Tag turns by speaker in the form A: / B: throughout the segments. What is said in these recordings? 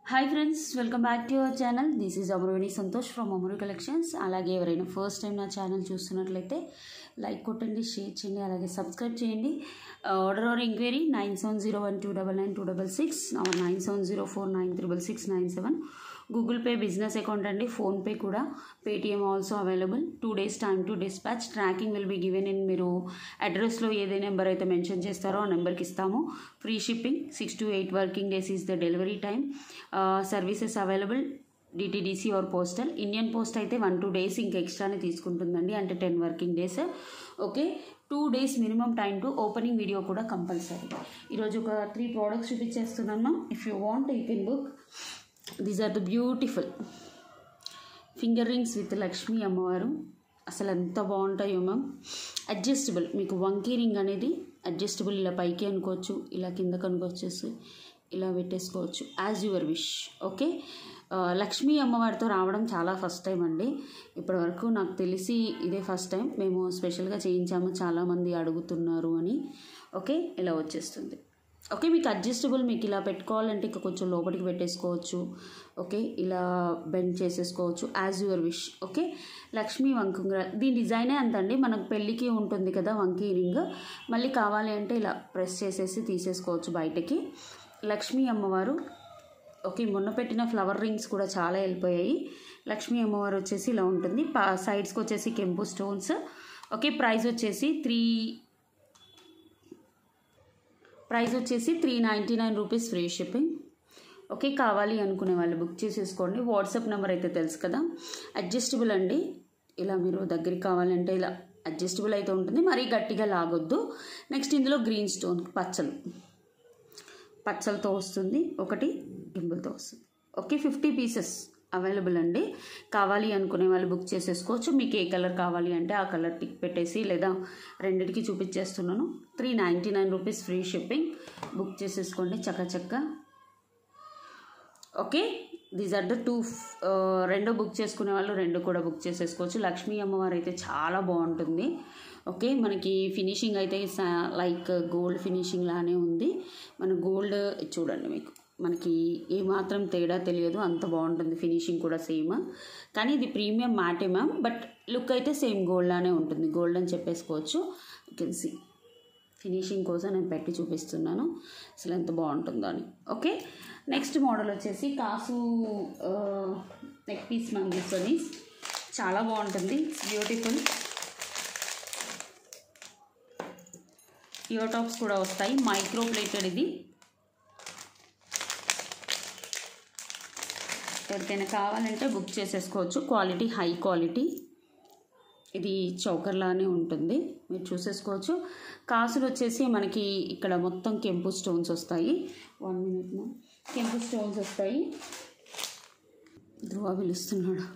A: hi friends welcome back to our channel this is Amaraveni Santosh from Amaru collections అలాగే ఎవరైనా first time నా channel చూస్తున్నట్లయితే like కొట్టండి షేర్ చేయండి అలాగే సబ్స్క్రైబ్ చేయండి order or enquiry nine seven zero one two double nine two double six nine seven zero four nine triple six nine seven Google pay business account అండి PhonePe కూడా Paytm also available two days time to dispatch tracking will be given in మీరు అడ్రస్లో ఏదే number అయితే mention చేస్తారో ఆ నెంబర్కి ఇస్తాము free shipping six to eight working days is the delivery time services available DTDC or postal Indian post అయితే one two days ఇంకా ఎక్స్ట్రానే తీసుకుంటుందండి అంటే ten working days okay two days minimum time to opening video కూడా compulsory ఈరోజు ఒక three products చూపించేస్తున్నాను if you want you can book these are the beautiful finger rings with Lakshmi అమ్మవారు అసలు ఎంత బాగుంటాయో మ్యామ్ అడ్జస్టబుల్ మీకు వంకీ రింగ్ అనేది అడ్జస్టబుల్ ఇలా పైకి అనుకోవచ్చు ఇలా కిందకి అనుకోవచ్చు ఇలా పెట్టేసుకోవచ్చు as your wish okay Lakshmi అమ్మవారితో రావడం చాలా ఫస్ట్ టైం అండి ఇప్పటివరకు నాకు తెలిసి ఇదే ఫస్ట్ టైం మేము స్పెషల్గా చేయించాము చాలామంది అడుగుతున్నారు అని ఓకే ఇలా వచ్చేస్తుంది ఓకే మీకు అడ్జస్టబుల్ మీకు ఇలా పెట్టుకోవాలంటే ఇంకా కొంచెం లోపలికి పెట్టేసుకోవచ్చు ఓకే ఇలా బెండ్ చేసేసుకోవచ్చు as your wish okay Lakshmi వంకుంగ దీని డిజైనే అంతండి మనకు పెళ్ళికి ఉంటుంది కదా వంకీ రింగ్ మళ్ళీ కావాలి అంటే ఇలా ప్రెస్ చేసేసి తీసేసుకోవచ్చు బయటకి లక్ష్మీ అమ్మవారు ఓకే మొన్న పెట్టిన ఫ్లవర్ రింగ్స్ కూడా చాలా వెళ్ళిపోయాయి లక్ష్మీ అమ్మవారు వచ్చేసి ఇలా ఉంటుంది పా సైడ్స్కి వచ్చేసి కెంపు స్టోన్స్ ఓకే ప్రైస్ వచ్చేసి త్రీ ప్రైస్ వచ్చేసి three ninety nine rupees free shipping okay కావాలి అనుకునే వాళ్ళు బుక్ చేసేసుకోండి వాట్సాప్ నెంబర్ అయితే తెలుసు కదా అడ్జస్టబుల్ అండి ఇలా మీరు దగ్గరికి కావాలంటే ఇలా అడ్జస్టబుల్ అయితే ఉంటుంది మరీ గట్టిగా లాగొద్దు నెక్స్ట్ ఇందులో గ్రీన్ స్టోన్ పచ్చలు పచ్చలతో వస్తుంది ఒకటి గింబులతో వస్తుంది ఓకే ఫిఫ్టీ పీసెస్ అవైలబుల్ అండి కావాలి అనుకునే వాళ్ళు బుక్ చేసేసుకోవచ్చు మీకు ఏ కలర్ కావాలి అంటే ఆ కలర్ టిక్ పెట్టేసి లేదా రెండిటికి చూపించేస్తున్నాను three ninety nine rupees free shipping book చేసేసుకోండి చక్క చక్క okay these are the two రెండో బుక్ చేసుకునే వాళ్ళు రెండు కూడా బుక్ చేసేసుకోవచ్చు లక్ష్మీ అమ్మవారు అయితే చాలా బాగుంటుంది ఓకే మనకి ఫినిషింగ్ అయితే లైక్ గోల్డ్ ఫినిషింగ్ లానే ఉంది మన గోల్డ్ చూడండి మీకు మనకి ఏమాత్రం తేడా తెలియదు అంత బాగుంటుంది ఫినిషింగ్ కూడా సేమ్ కానీ ఇది ప్రీమియం మ్యాటే మ్యామ్ బట్ లుక్ అయితే సేమ్ గోల్డ్ లానే ఉంటుంది గోల్డ్ అని చెప్పేసుకోవచ్చు యూ కెన్ సీ ఫినిషింగ్ కోసం నేను పెట్టి చూపిస్తున్నాను అసలు ఎంత బాగుంటుందో అని ఓకే నెక్స్ట్ మోడల్ వచ్చేసి కాసు నెక్ పీస్ మ్యామ్ తీసుకొని చాలా బాగుంటుంది బ్యూటిఫుల్ ఇయర్ టాప్స్ కూడా వస్తాయి మైక్రో ప్లేటెడ్ ఇది ఎవరికైనా కావాలంటే బుక్ చేసేసుకోవచ్చు క్వాలిటీ హై క్వాలిటీ ఇది చౌకర్లానే ఉంటుంది మీరు చూసేసుకోవచ్చు కాసులు వచ్చేసి మనకి ఇక్కడ మొత్తం కెంపు స్టోన్స్ వస్తాయి వన్ మినిట్ కెంపు స్టోన్స్ వస్తాయి ధ్రువ పిలుస్తున్నాడు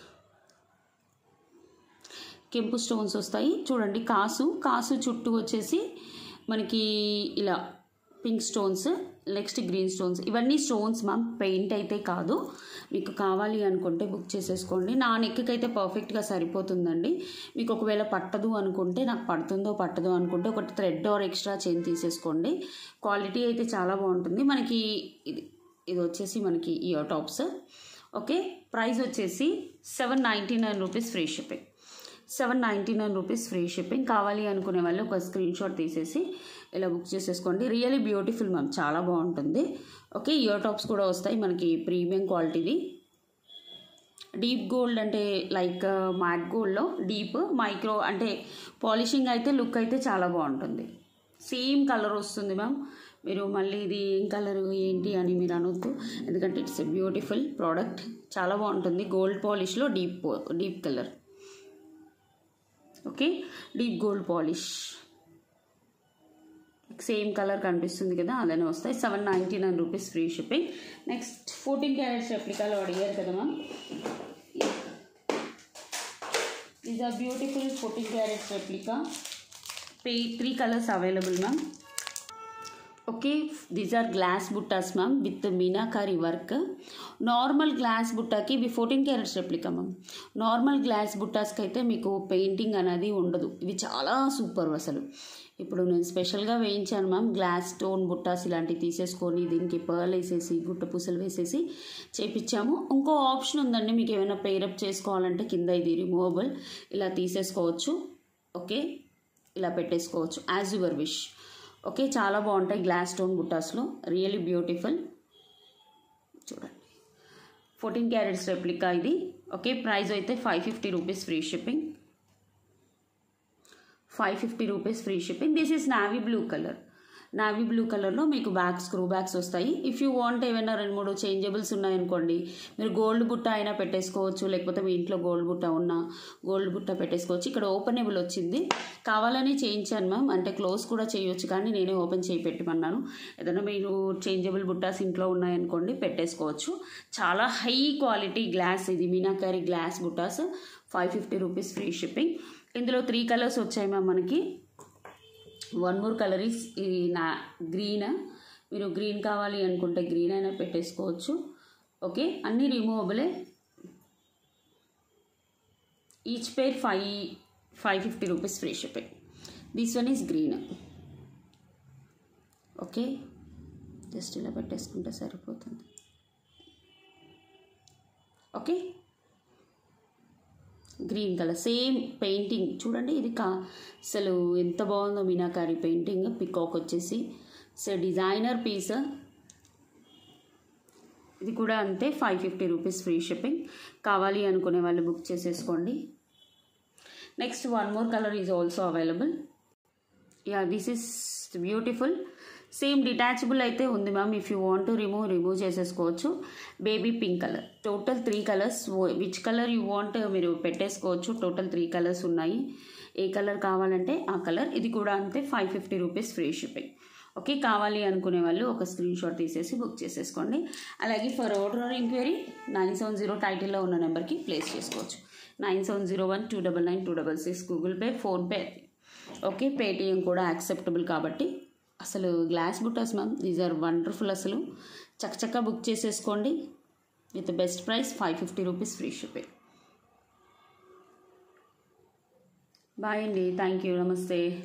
A: కెంపు స్టోన్స్ వస్తాయి చూడండి కాసు కాసు చుట్టూ వచ్చేసి మనకి ఇలా pink stones next green stones ఇవన్నీ స్టోన్స్ మ్యామ్ పెయింట్ అయితే కాదు మీకు కావాలి అనుకుంటే బుక్ చేసేసుకోండి నా నెక్కి అయితే పర్ఫెక్ట్గా సరిపోతుందండి మీకు ఒకవేళ పట్టదు అనుకుంటే నాకు పడుతుందో పట్టదో అనుకుంటే ఒకటి థ్రెడ్ ఆర్ ఎక్స్ట్రా చైన్ తీసేసుకోండి క్వాలిటీ అయితే చాలా బాగుంటుంది మనకి ఇది ఇది వచ్చేసి మనకి ఇయర్ టాప్స్ ఓకే ప్రైస్ వచ్చేసి seven ninety nine rupees free shipping seven ninety nine rupees free shipping కావాలి అనుకునే వాళ్ళు ఒక స్క్రీన్ షాట్ తీసేసి ఇలా బుక్ చేసేసుకోండి రియలీ బ్యూటిఫుల్ మ్యామ్ చాలా బాగుంటుంది ఓకే ఇయర్ టాప్స్ కూడా వస్తాయి మనకి ప్రీమియం క్వాలిటీది డీప్ గోల్డ్ అంటే లైక్ మ్యాట్ గోల్డ్లో డీప్ మైక్రో అంటే పాలిషింగ్ అయితే లుక్ అయితే చాలా బాగుంటుంది సేమ్ కలర్ వస్తుంది మ్యామ్ మీరు మళ్ళీ ఇది ఏం కలర్ ఏంటి అని మీరు అనొద్దు ఎందుకంటే ఇట్స్ ఎ బ్యూటిఫుల్ ప్రోడక్ట్ చాలా బాగుంటుంది గోల్డ్ పాలిష్లో deep deep colour okay deep gold polish same colour కనిపిస్తుంది కదా అలానే వస్తాయి seven ninety nine rupees free shipping next fourteen carats రెప్లికాలో అడిగారు కదా ma'am these are beautiful fourteen carats replica పే three colours available ma'am okay these are glass buttas ma'am with meenakari work normal glass బుట్టాకి ఇవి fourteen carats replica ma'am normal glass బుట్టాస్కి అయితే మీకు painting అనేది ఉండదు ఇవి చాలా సూపర్ అసలు ఇప్పుడు నేను స్పెషల్గా వేయించాను మ్యామ్ గ్లాస్ స్టోన్ బుట్టాస్ ఇలాంటివి తీసేసుకొని దీనికి పర్ల్ వేసేసి గుట్ట పూసలు వేసేసి చేపించాము ఇంకో ఆప్షన్ ఉందండి మీకు ఏమైనా పేరప్ చేసుకోవాలంటే కింద ఇది రిమూవబుల్ ఇలా తీసేసుకోవచ్చు ఓకే ఇలా పెట్టేసుకోవచ్చు యాజ్ యువర్ విష్ ఓకే చాలా బాగుంటాయి గ్లాస్ స్టోన్ బుట్టాస్లో రియలీ బ్యూటిఫుల్ చూడండి ఫోర్టీన్ క్యారెట్స్ రెప్లికా ఇది ఓకే ప్రైస్ అయితే five fifty rupees free shipping five fifty rupees free shipping this is navy blue colour navy blue కలర్లో మీకు బ్యాక్ స్క్రూ బ్యాగ్స్ వస్తాయి if you want ఏమైనా రెండు మూడు చేంజబుల్స్ ఉన్నాయనుకోండి మీరు గోల్డ్ బుట్ట అయినా పెట్టేసుకోవచ్చు లేకపోతే మీ ఇంట్లో గోల్డ్ బుట్ట ఉన్నా గోల్డ్ బుట్ట పెట్టేసుకోవచ్చు ఇక్కడ ఓపెనబుల్ వచ్చింది కావాలని చేయించాను మ్యామ్ అంటే క్లోజ్ కూడా చేయొచ్చు కానీ నేనే ఓపెన్ చేయి పెట్టమన్నాను ఏదైనా మీరు చేంజబుల్ బుట్టాస్ ఇంట్లో ఉన్నాయనుకోండి పెట్టేసుకోవచ్చు చాలా హై క్వాలిటీ గ్లాస్ ఇది meenakari glass buttas five fifty rupees free shipping ఇందులో త్రీ కలర్స్ వచ్చాయి మ్యామ్ మనకి వన్ మోర్ కలర్ ఈస్ ఈ నా గ్రీన్ మీరు గ్రీన్ కావాలి అనుకుంటే గ్రీన్ అయినా పెట్టేసుకోవచ్చు ఓకే అన్నీ రిమూవబులే each pair five five fifty rupees free shipping this one is green okay just ఇలా పెట్టేసుకుంటే సరిపోతుంది okay green colour same painting చూడండి ఇది కా అసలు ఎంత బాగుందో మీనాకారి పెయింటింగ్ పికాక్ వచ్చేసి సో డిజైనర్ పీస్ ఇది కూడా అంతే five fifty rupees free shipping కావాలి అనుకునే వాళ్ళు బుక్ చేసేసుకోండి next one more colour is also available yeah this is beautiful same detachable అయితే ఉంది ma'am if you want to remove remove చేసేసుకోవచ్చు baby pink colour total three colours which colour you want మీరు పెట్టేసుకోవచ్చు total three colours ఉన్నాయి ఏ colour కావాలంటే ఆ colour ఇది కూడా అంతే five fifty rupees free shipping okay కావాలి అనుకునే వాళ్ళు ఒక స్క్రీన్ షాట్ తీసేసి బుక్ చేసేసుకోండి అలాగే for order or enquiry nine seven zero టైటిల్లో ఉన్న నెంబర్కి ప్లేస్ చేసుకోవచ్చు nine seven zero one two double nine two double six Google Pay PhonePe okay Paytm కూడా యాక్సెప్టబుల్ కాబట్టి అసలు glass buttas ma'am these are wonderful అసలు చక్కచక్క బుక్ చేసేసుకోండి with best price five fifty rupees free shipping bye అండి thank you నమస్తే